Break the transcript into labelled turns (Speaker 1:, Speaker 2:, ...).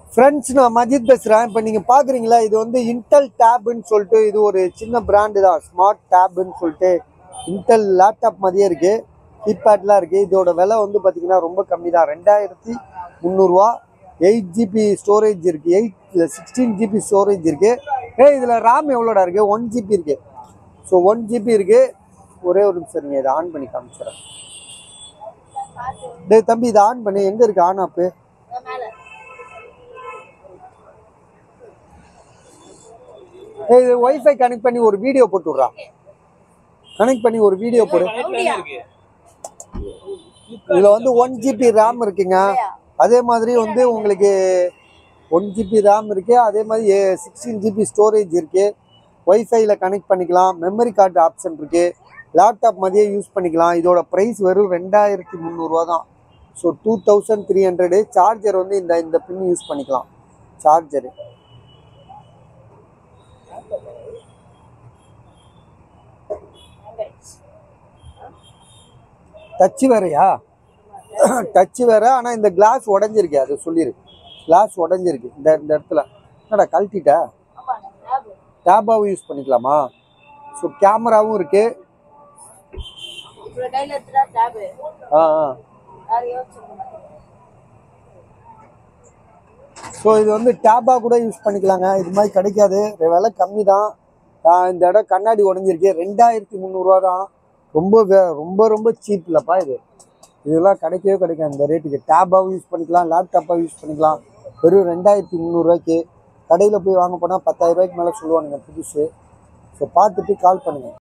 Speaker 1: friends நான் மஜித் பேசுகிறேன் இப்போ நீங்கள் பார்க்குறீங்களா இது வந்து இன்டெல் டேப்னு சொல்லிட்டு இது ஒரு சின்ன பிராண்டு தான் ஸ்மார்ட் டேப்னு சொல்லிட்டு இன்டெல் லேப்டாப் மாதிரியே இருக்குது கீபேட்லாம் இருக்குது இதோட விலை வந்து பார்த்தீங்கன்னா ரொம்ப கம்மி தான் ரெண்டாயிரத்தி முந்நூறுரூவா எயிட் ஜிபி ஸ்டோரேஜ் இருக்குது எயிட் சிக்ஸ்டீன் ஜிபி ஸ்டோரேஜ் இருக்குது ஏ இதில் ரேம் எவ்வளோடா இருக்குது ஒன் ஜிபி இருக்குது ஸோ ஒன் ஜிபி இருக்குது ஒரே ஒரு நிமிஷம் நீங்கள் இதை ஆன் பண்ணி காமிச்சிடுறேன் டேய் தம்பி இதை ஆன் பண்ணி எங்கே இருக்குது ஆன் ஆப்பு ஏய் இது ஒய்ஃபை கனெக்ட் பண்ணி ஒரு வீடியோ போட்டு விட்றா கனெக்ட் பண்ணி ஒரு வீடியோ போடு இதில் வந்து ஒன் ஜிபி ரேம் இருக்குங்க அதே மாதிரி வந்து உங்களுக்கு ஒன் ஜிபி ரேம் இருக்கு அதே மாதிரி சிக்ஸ்டீன் ஜிபி ஸ்டோரேஜ் இருக்கு ஒய்ஃபைல கனெக்ட் பண்ணிக்கலாம் மெமரி கார்டு ஆப்ஷன் இருக்கு லேப்டாப் மாதிரியே யூஸ் பண்ணிக்கலாம் இதோட ப்ரைஸ் வெறும் ரெண்டாயிரத்தி முந்நூறுரூவா தான் so two thousand three hundred charger வந்து இந்த இந்த பின் யூஸ் பண்ணிக்கலாம் சார்ஜரு டச்சு வேறயா டச்சு வேற ஆனால் இந்த கிளாஸ் உடஞ்சிருக்கு அது சொல்லிடு கிளாஸ் உடஞ்சிருக்கு இந்த இந்த இடத்துல என்னடா கழட்டிட்ட டேபாவும் யூஸ் பண்ணிக்கலாமா ஸோ கேமராவும் இருக்கு
Speaker 2: கையில எடுத்துட்டா டேபு
Speaker 1: ஆ ஆ
Speaker 2: யார் யோசிச்சிருக்க
Speaker 1: ஸோ இது வந்து டேபா கூட யூஸ் பண்ணிக்கலாங்க இது மாதிரி கிடைக்காது இது விலை கம்மி தான் இந்த இடம் கண்ணாடி உடஞ்சிருக்கு ரெண்டாயிரத்தி முந்நூறுரூவா தான் ரொம்ப வே- ரொம்ப ரொம்ப சீப் இல்லைப்பா இது இதெல்லாம் கிடைக்கவே கிடைக்காது இந்த ரேட்டுக்கு டேபாவும் யூஸ் பண்ணிக்கலாம் லேப்டாப்பாக யூஸ் பண்ணிக்கலாம் வெறும் ரெண்டாயிரத்தி முந்நூறுரூவாய்க்கு கடையில் போய் வாங்க போனால் பத்தாயிரம் ரூபாய்க்கு மேலே சொல்லுவானுங்க புதுசு ஸோ பார்த்துட்டு கால் பண்ணுங்கள்